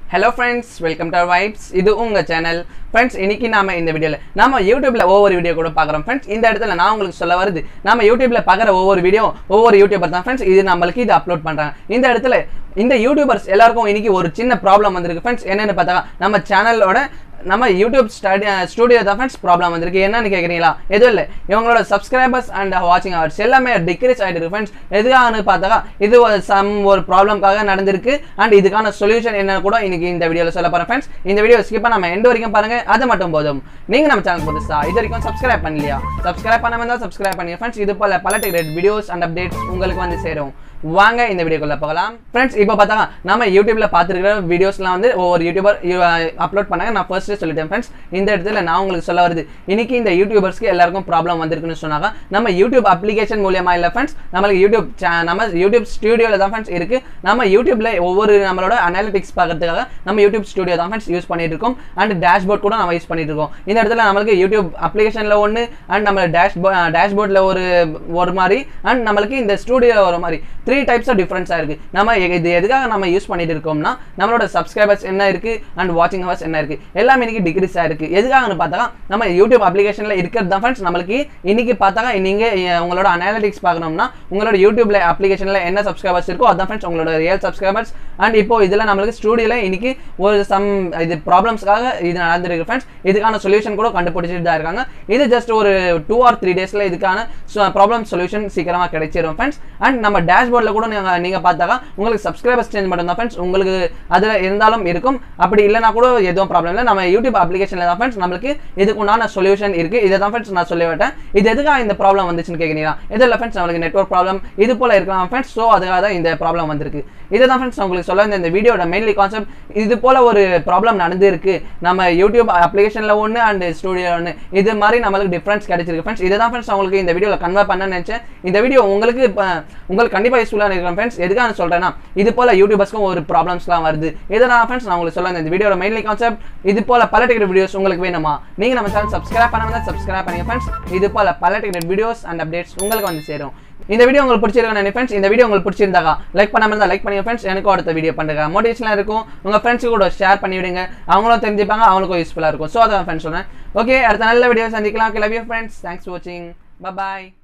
hello friends welcome to vibes இது உங்கள் channel friends இன்னைக்கு நாம இந்த வீடியோவில் நாம யூடியூப்ல ஒவ்வொரு வீடியோ கூட பார்க்குறோம் ஃப்ரெண்ட்ஸ் இந்த இடத்துல நான் உங்களுக்கு சொல்ல வருது நம்ம யூடியூப்ல பார்க்குற ஒவ்வொரு வீடியோ ஒவ்வொரு யூடியூபர் தான் ஃப்ரெண்ட்ஸ் இது நம்மளுக்கு இது அப்லோட் பண்ணுறாங்க இந்த இடத்துல இந்த யூடியூபர்ஸ் எல்லாருக்கும் இன்னைக்கு ஒரு சின்ன ப்ராப்ளம் வந்திருக்கு ஃப்ரெண்ட்ஸ் என்னென்னு பார்த்தா நம்ம சேனலோட நம்ம யூடியூப் ஸ்டடி ஸ்டூடியோ தான் ஃப்ரெண்ட்ஸ் ப்ராப்ளம் வந்திருக்கு என்னன்னு கேட்குறீங்களா எதுவும் இல்லை இவங்களோட சப்ஸ்கிரைபர்ஸ் அண்ட் வாட்சிங் ஹவர்ஸ் எல்லாமே டிக்ரீஸ் ஆகிட்டு இருக்கு ஃப்ரெண்ட்ஸ் எதுக்காகனு பார்த்தா இது ஒரு சம் ஒரு ப்ராப்ளம்காக நடந்திருக்கு அண்ட் இதுக்கான சொல்யூஷன் என்ன கூட இன்னைக்கு இந்த வீடியோவில் சொல்ல போகிறேன் ஃப்ரெண்ட்ஸ் இந்த வீடியோ ஸ்கிப் நம்ம எண்டு வரைக்கும் பாருங்க அது மட்டும் போதும் நீங்கள் நம்ம சேனல் புதுசா இது வரைக்கும் சப்ஸ்கிரைப் பண்ணலையா சப்ஸ்கிரைப் பண்ணாம இருந்தால் சப்ஸ்கிரைப் பண்ணுங்க ஃப்ரெண்ட்ஸ் இது போல பல டிகிரேட் வீடியோஸ் அண்ட் அப்டேட்ஸ் உங்களுக்கு வந்து சேரும் வாங்க இந்த வீடியோக்குள்ள போகலாம் ஃப்ரெண்ட்ஸ் இப்போ பார்த்தா நம்ம யூடியூப்ல பார்த்துருக்கிற வீடியோஸ்லாம் வந்து ஒவ்வொரு யூடியூபர் அப்லோட் பண்ணாங்க நான் ஃபர்ஸ்ட் சொல்லிட்டேன் ஃப்ரெண்ட்ஸ் இந்த இடத்துல நான் உங்களுக்கு சொல்ல வருது இன்னைக்கு இந்த யூடியூபர்ஸ்க்கு எல்லாருக்கும் ப்ராப்ளம் வந்திருக்குன்னு சொன்னாங்க நம்ம யூடியூப் அப்ளிகேஷன் மூலியமா இல்லை ஃப்ரெண்ட்ஸ் நம்மளுக்கு யூடியூப் நம்ம யூடியூப் ஸ்டுடியோவில் தான் ஃப்ரெண்ட்ஸ் இருக்கு நம்ம யூடியூப்ல ஒவ்வொரு நம்மளோட அனாலிட்டிக்ஸ் பார்க்கறதுக்காக நம்ம யூடியூப் ஸ்டுடியோ தான் ஃப்ரெண்ட்ஸ் யூஸ் பண்ணிட்டு இருக்கோம் அண்ட் டேஷ்போர்ட் கூட நம்ம யூஸ் பண்ணிட்டு இருக்கோம் இந்த இடத்துல நம்மளுக்கு யூடியூப் அப்ளிகேஷன்ல ஒன்று அண்ட் நம்ம டேஷ் டேஷ்போர்டில் ஒரு ஒரு மாதிரி அண்ட் நம்மளுக்கு இந்த ஸ்டூடியோவில் ஒரு மாதிரி த்ரீ டைப்ஸ் ஆஃப் டிஃப்ரென்ஸாக இருக்குது நம்ம இது எதுக்காக நம்ம யூஸ் பண்ணிட்டு இருக்கோம்னா நம்மளோட சப்ஸ்கிரைபர்ஸ் என்ன இருக்குது அண்ட் வாட்சிங் ஹவர்ஸ் என்ன இருக்குது எல்லாமே இன்னைக்கு டிகிரிஸ் ஆயிருக்கு எதுக்காகனு பார்த்தா நம்ம யூடியூப் அப்ளிகேஷனில் இருக்கிறது தான் ஃப்ரெண்ட்ஸ் நம்மளுக்கு இன்னைக்கு பார்த்தா நீங்கள் உங்களோட அனாலிட்டிக்ஸ் பார்க்கணும்னா உங்களோட யூடியூப்ல அப்ளிகேஷனில் என்ன சப்ஸ்கிரைபர்ஸ் இருக்கோ அதான் ஃப்ரெண்ட்ஸ் உங்களோட ரியல் சப்ஸ்கிரைபர்ஸ் அண்ட் இப்போ இதில் நம்மளுக்கு ஸ்டூடியோவில் இன்னைக்கு ஒரு சம் இது ப்ராப்ளம்ஸ்க்காக இது நடந்திருக்கு ஃப்ரெண்ட்ஸ் இதுக்கான சொல்யூஷன் கூட கண்டுபிடிச்சிட்டு தான் இருக்காங்க இது ஜஸ்ட் ஒரு டூ ஆர் த்ரீ டேஸில் இதுக்கான ப்ராப்ளம் சொல்யூஷன் சீக்கிரமாக கிடைச்சிரும் ஃப்ரெண்ட்ஸ் அண்ட் நம்ம டேஷ்போர்டில் கூட நீங்கள் நீங்கள் பார்த்தாக்கா உங்களுக்கு சப்ஸ்கிரைபர்ஸ் சேஞ்ச் மட்டும் தான் ஃப்ரெண்ட்ஸ் உங்களுக்கு அதில் இருந்தாலும் இருக்கும் அப்படி இல்லைனா கூட எதுவும் ப்ராப்ளம் இல்லை நம்ம யூடியூப் அப்ளிகேஷனில் தான் ஃப்ரெண்ட்ஸ் நம்மளுக்கு இதுக்கு உண்டான சொல்யூஷன் இருக்குது இதை தான் ஃப்ரெண்ட்ஸ் நான் சொல்லிவிட்டேன் இது எதுக்காக இந்த ப்ராப்ளம் வந்துச்சுன்னு கேட்குறீங்களா இது இல்லை ஃப்ரெண்ட்ஸ் நம்மளுக்கு நெட்ஒர்க் ப்ராப்ளம் இது போல் இருக்கலாம் ஃப்ரெண்ட்ஸ் ஸோ அதுக்காக தான் இந்த ப்ராப்ளம் வந்திருக்கு இதை தான் ஃப்ரெண்ட்ஸ் உங்களுக்கு சொல்ல இந்த வீடியோட மெயின்லி கான்செப்ட் இது போல் ஒரு ப்ராப்ளம் நடந்திருக்கு நம்ம யூடியூப் அப்ளிகேஷனில் ஒன்று அண்ட் ஸ்டூடியோ ஒன்று இது மாதிரி நம்மளுக்கு டிஃப்ரென்ஸ் கிடைச்சிருக்கு ஃப்ரெண்ட்ஸ் இதை தான் ஃப்ரெண்ட்ஸ் உங்களுக்கு இந்த வீடியோவில் கன்வெர்ட் பண்ண நினச்சேன் இந்த வீடியோ உங்களுக்கு இப்போ உங்களுக்கு கண்டிப்பாக யூஸ்ஃபுல்லாக இருக்கிற ஃப்ரெண்ட்ஸ் எதுக்காக சொல்கிறேன்னா இது போல் யூடியூபர்ஸ்க்கும் ஒரு ப்ராப்ளம்ஸ்லாம் வருது இதனால் ஃப்ரெண்ட்ஸ் நான் உங்களுக்கு சொல்ல இந்த வீடியோட மெயின்லி கான்செப்ட் இது போல் பல டிக்கெட் வீடியோஸ் உங்களுக்கு வேணுமா நீங்கள் நம்ம சேனல் சப்ஸ்கிரைப் பண்ணாமல் சப்ஸ்கிரைப் பண்ணுங்க ஃப்ரெண்ட்ஸ் இது போல் பல டிக்கெட் வீடியோஸ் அண்ட் அப்டேட்ஸ் உங்களுக்கு வந்து சேரும் இந்த வீடியோ உங்களுக்கு பிடிச்சிருக்கா ஃப்ரெண்ட்ஸ் இந்த வீடியோ உங்களுக்கு பிடிச்சிருந்தாக்கா லைக் பண்ணாமல் இருந்தால் லைக் பண்ணுங்க ஃப்ரெண்ட்ஸ் எனக்கும் அடுத்த வீடியோ பண்ணுங்க மோட்டிவேஷனாக இருக்கும் உங்கள் ஃப்ரெண்ட்ஸ் கூட ஷேர் பண்ணி விடுங்க அவங்களும் தெரிஞ்சுப்பாங்க அவங்களுக்கும் யூஸ்ஃபுல்லாக இருக்கும் ஸோ அதான் ஃப்ரெண்ட்ஸ் சொன்னேன் ஓகே அடுத்த நல்ல வீடியோ சந்திக்கலாம் love you friends thanks for வாட்சிங் பாய்